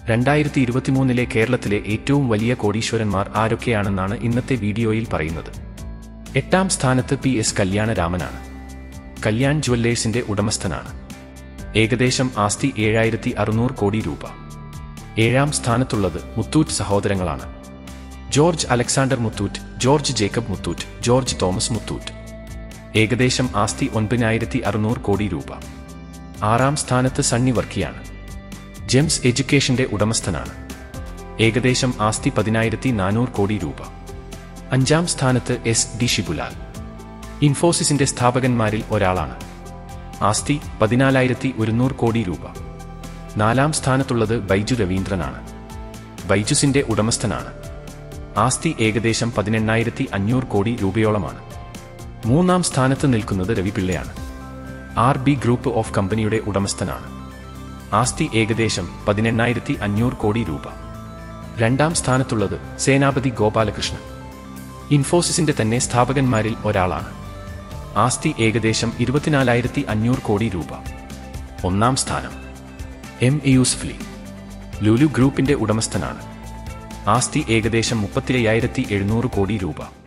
രണ്ടായിരത്തി ഇരുപത്തിമൂന്നിലെ കേരളത്തിലെ ഏറ്റവും വലിയ കോടീശ്വരന്മാർ ആരൊക്കെയാണെന്നാണ് ഇന്നത്തെ വീഡിയോയിൽ പറയുന്നത് എട്ടാം സ്ഥാനത്ത് പി എസ് കല്യാണരാമനാണ് കല്യാൺ ജുവല്ലേഴ്സിന്റെ ഉടമസ്ഥനാണ് ഏകദേശം ആസ്തി ഏഴായിരത്തി അറുന്നൂറ് കോടി രൂപ ഏഴാം സ്ഥാനത്തുള്ളത് മുത്തൂറ്റ് സഹോദരങ്ങളാണ് George Alexander Muthoot George Jacob Muthoot George Thomas Muthoot ഏകദേശം ആസ്തി ഒൻപതിനായിരത്തി അറുന്നൂറ് കോടി രൂപ ആറാം സ്ഥാനത്ത് സണ്ണി വർക്കിയാണ് ജെംസ് എഡ്യൂക്കേഷന്റെ ഉടമസ്ഥനാണ് ഏകദേശം ആസ്തി പതിനായിരത്തി നാനൂറ് കോടി രൂപ അഞ്ചാം സ്ഥാനത്ത് എസ് ഡി ഷിബുലാൽ ഇൻഫോസിസിന്റെ സ്ഥാപകന്മാരിൽ ഒരാളാണ് ആസ്തി പതിനാലായിരത്തി ഒരുന്നൂറ് കോടി രൂപ നാലാം സ്ഥാനത്തുള്ളത് ബൈജു രവീന്ദ്രനാണ് ബൈജുസിന്റെ ഉടമസ്ഥനാണ് ആസ്തി ഏകദേശം പതിനെണ്ണായിരത്തി അഞ്ഞൂറ് കോടി രൂപയോളമാണ് മൂന്നാം സ്ഥാനത്ത് നിൽക്കുന്നത് രവിപിള്ളയാണ് ആർ ബി ഗ്രൂപ്പ് ഓഫ് കമ്പനിയുടെ ഉടമസ്ഥനാണ് ആസ്തി ഏകദേശം പതിനെണ്ണായിരത്തി അഞ്ഞൂറ് കോടി രൂപ രണ്ടാം സ്ഥാനത്തുള്ളത് സേനാപതി ഗോപാലകൃഷ്ണൻ ഇൻഫോസിസിന്റെ തന്നെ സ്ഥാപകന്മാരിൽ ഒരാളാണ് ആസ്തി ഏകദേശം ഇരുപത്തിനാലായിരത്തി അഞ്ഞൂറ് കോടി രൂപ ഒന്നാം സ്ഥാനം എം എ യൂസ്ഫലി ലുലു ഗ്രൂപ്പിന്റെ ഉടമസ്ഥനാണ് ആസ്തി ഏകദേശം മുപ്പത്തിരയ്യായിരത്തി എഴുന്നൂറ് കോടി രൂപ